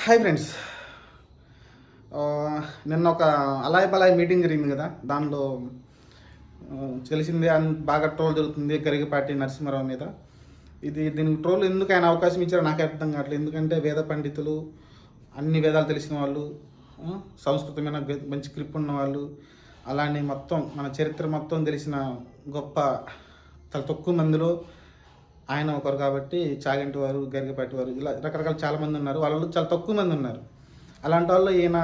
hi friends ఆ, నిన్న ఒక అలాయ్ బలాయ్ మీటింగ్ జరిగింది కదా దానిలో ఆ, తెలిసిందే అన్ బాగా ట్రోల్ జరుగుతుంది గరిగపాటి నరసింహారావు మీద ఇది దీనికి ట్రోల్ ఎందుకు ఆయన అవకాశం ఇచ్చారో నాకు అర్థం కావట్లేదు ఎందుకంటే వేద పండితులు అన్ని వేదాలు తెలిసిన వాళ్ళు ఆ, సంస్కృతమైన గ- మంచి గ్రిప్ ఉన్న వాళ్ళు అలానే మొత్తం మన చరిత్ర మొత్తం తెలిసిన గొప్ప చాలా తక్కువ మందిలో ఆయన ఒకరు కాబట్టి చాగంటి వారు గరిగపాటి వారు ఇలా రకరకాల చాలా మంది ఉన్నారు వాళ్ళలో చాలా తక్కువ మంది ఉన్నారు అలాంటి వాళ్ళు ఈయన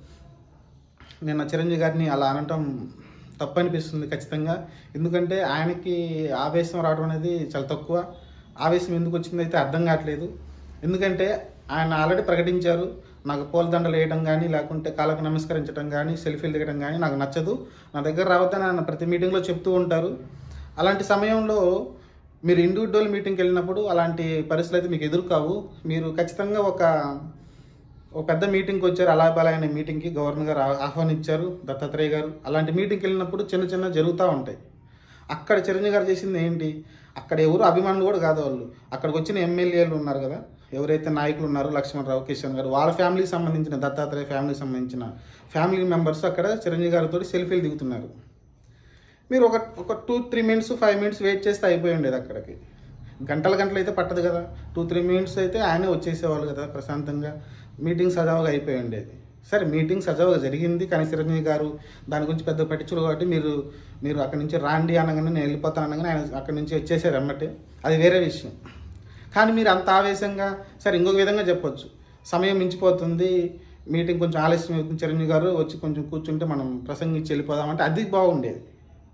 నిన్న చిరంజీవి గారిని అలా అనటం తప్పు అనిపిస్తుంది ఖచ్చితంగా ఎందుకంటే ఆయనకి ఆవేశం రావడం అనేది చాలా తక్కువ ఆవేశం ఎందుకు వచ్చింది అయితే అర్థం కావట్లేదు ఎందుకంటే ఆయన ఆల్రెడీ ప్రకటించారు నాకు పూలదండలు వేయడం కానీ లేకుంటే కాళ్ళకు నమస్కరించడం కానీ సెల్ఫీలు దిగడం కానీ నాకు నచ్చదు నా దగ్గర రావద్దని ఆయన ప్రతి మీటింగ్లో చెప్తూ ఉంటారు అలాంటి సమయంలో మీరు ఇండివిజువల్ మీటింగ్కి వెళ్ళినప్పుడు అలాంటి పరిస్థితులు అయితే మీకు ఎదురు కావు మీరు ఖచ్చితంగా ఒక ఒక పెద్ద మీటింగ్కి వచ్చారు అలాబాలా అనే మీటింగ్కి గవర్నర్ గారు ఆ- ఆహ్వానించారు దత్తాత్రేయ గారు అలాంటి మీటింగ్కి వెళ్ళినప్పుడు చిన్న చిన్న జరుగుతూ ఉంటాయి అక్కడ చిరంజీవి గారు చేసింది ఏంటి అక్కడ ఎవరు అభిమానులు కూడా కాదు వాళ్ళు అక్కడికి వచ్చిన ఎమ్మెల్యేలు ఉన్నారు కదా ఎవరైతే నాయకులు ఉన్నారో లక్ష్మణరావు కిషన్ గారు వాళ్ళ ఫ్యామిలీకి సంబంధించిన దత్తాత్రేయ ఫ్యామిలీకి సంబంధించిన ఫ్యామిలీ మెంబర్స్ అక్కడ చిరంజీవి గారితో సెల్ఫీలు దిగుతున్నారు మీరు ఒక ఒక two three minutes five minutes wait చేస్తే అయిపోయి ఉండేది అక్కడికి గంటల గంటలు అయితే పట్టదు కదా టూ త్రీ మినిట్స్ అయితే ఆయనే వచ్చేసేవాళ్ళు కదా ప్రశాంతంగా మీటింగ్ సజావుగా అయిపోయి ఉండేది సరే మీటింగ్ సజావుగా జరిగింది కానీ చిరంజీవి గారు దాని గురించి పెద్ద పట్టించులు కాబట్టి మీరు మీరు అక్కడి నుంచి రాండి అనగానే నేను వెళ్ళిపోతాను అనగానే ఆయన అక్కడి నుంచి వచ్చేసారు అమ్మటే అది వేరే విషయం కానీ మీరు అంత ఆవేశంగా సరే ఇంకొక విధంగా చెప్పొచ్చు సమయం మించిపోతుంది మీటింగ్ కొంచెం ఆలస్యం అవుతుంది చిరంజీవి గారు వచ్చి కొంచెం కూర్చుంటే మనం ప్రసంగించి వెళ్ళిపోదామంటే అది బాగుండేది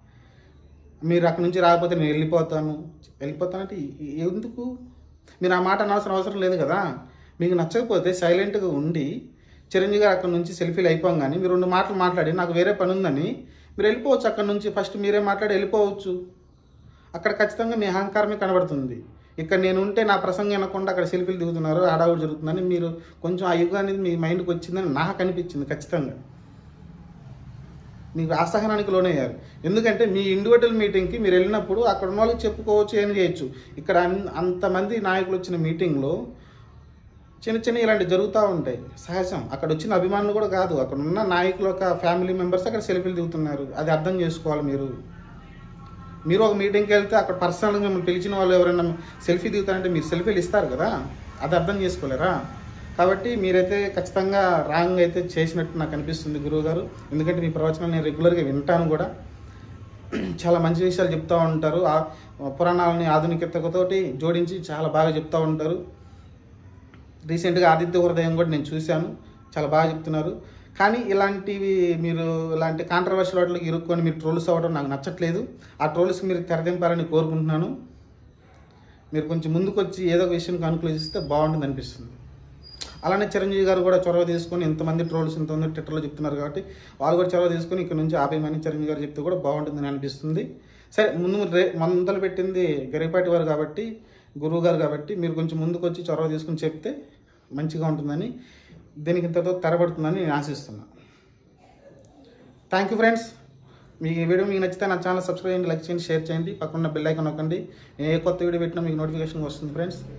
మీరు అక్కడి నుంచి రాకపోతే నేను వెళ్ళిపోతాను వెళ్ళిపోతానంటే ఎ- ఎందుకు మీరు ఆ మాట అనవసరం అవసరం లేదు కదా మీకు నచ్చకపోతే సైలెంట్గా ఉండి చిరంజీవి గారు అక్కడ నుంచి సెల్ఫీలు అయిపోగానే మీరు రెండు మాటలు మాట్లాడి నాకు వేరే పని ఉందని మీరు వెళ్ళిపోవచ్చు అక్కడ నుంచి ఫస్ట్ మీరే మాట్లాడి వెళ్ళిపోవచ్చు అక్కడ ఖచ్చితంగా మీ అహంకారమే కనబడుతుంది ఇక్కడ నేను ఉంటే నా ప్రసంగం వినకుండా అక్కడ సెల్ఫీలు దిగుతున్నారు ఆడావుడు జరుగుతుందని మీరు కొంచెం ఆ యుగం అనేది మీ మైండ్కి వచ్చిందని నాకు అనిపించింది ఖచ్చితంగా మీకు అసహనానికి లోనయ్యారు ఎందుకంటే మీ ఇండివిజువల్ మీటింగ్కి మీరు వెళ్ళినప్పుడు అక్కడ ఉన్న వాళ్ళకి చెప్పుకోవచ్చు ఏం చేయొచ్చు ఇక్కడ అన్- అంతమంది నాయకులు వచ్చిన మీటింగ్లో చిన్న చిన్న ఇలాంటి జరుగుతూ ఉంటాయి సహజం అక్కడ వచ్చిన అభిమానులు కూడా కాదు అక్కడ ఉన్న నాయకుల యొక్క ఫ్యామిలీ మెంబర్స్ అక్కడ సెల్ఫీలు దిగుతున్నారు అది అర్థం చేసుకోవాలి మీరు మీరు ఒక మీటింగ్కి వెళ్తే అక్కడ పర్సనల్గా మిమ్మల్ని పిలిచిన వాళ్ళు ఎవరైనా సెల్ఫీ దిగుతారంటే మీరు సెల్ఫీలు ఇస్తారు కదా అది అర్థం చేసుకోలేరా కాబట్టి మీరైతే ఖచ్చితంగా రాంగ్ అయితే చేసినట్టు నాకు అనిపిస్తుంది గురువు గారు ఎందుకంటే మీ ప్రవచనం నేను రెగ్యులర్గా వింటాను కూడా చాలా మంచి విషయాలు చెప్తూ ఉంటారు ఆ పురాణాలని ఆధునికతతోటి జోడించి చాలా బాగా చెప్తూ ఉంటారు రీసెంట్గా ఆదిత్య హృదయం కూడా నేను చూశాను చాలా బాగా చెప్తున్నారు కానీ ఇలాంటివి మీరు ఇలాంటి కాంట్రవర్షియల్ వాటికి ఇరుక్కొని మీరు ట్రోల్స్ అవ్వడం నాకు నచ్చట్లేదు ఆ ట్రోల్స్ మీరు తెరదింపాలని కోరుకుంటున్నాను మీరు కొంచెం ముందుకు వచ్చి ఏదో ఒక విషయం కనుక్లోజిస్తే బాగుంటుంది అనిపిస్తుంది అలానే చిరంజీవి గారు కూడా చొరవ తీసుకొని ఎంతమంది ట్రోల్స్ ఇంతమంది ట్విట్టర్లో చెప్తున్నారు కాబట్టి వాళ్ళు కూడా చొరవ తీసుకొని ఇక్కడ నుంచి ఆపేయమని చిరంజీవి గారు చెప్తే కూడా బాగుంటుందని అనిపిస్తుంది సరే ముందు రే మొదలు పెట్టింది గరిపాటి వారు కాబట్టి గురువు గారు కాబట్టి మీరు కొంచెం ముందుకు వచ్చి చొరవ తీసుకుని చెప్తే మంచిగా ఉంటుందని దీనికి ఇంతతో తెరబడుతుందని నేను ఆశిస్తున్నాను థ్యాంక్ యూ ఫ్రెండ్స్ మీ ఈ వీడియో మీకు నచ్చితే నా ఛానల్ సబ్స్క్రైబ్ చేయండి లైక్ చేయండి షేర్ చేయండి పక్కన బెల్ ఐకాన్ నొక్కండి నేను ఏ కొత్త వీడియో పెట్టినా మీకు నోటిఫికేషన్ వస్తుంది ఫ్రెండ్స్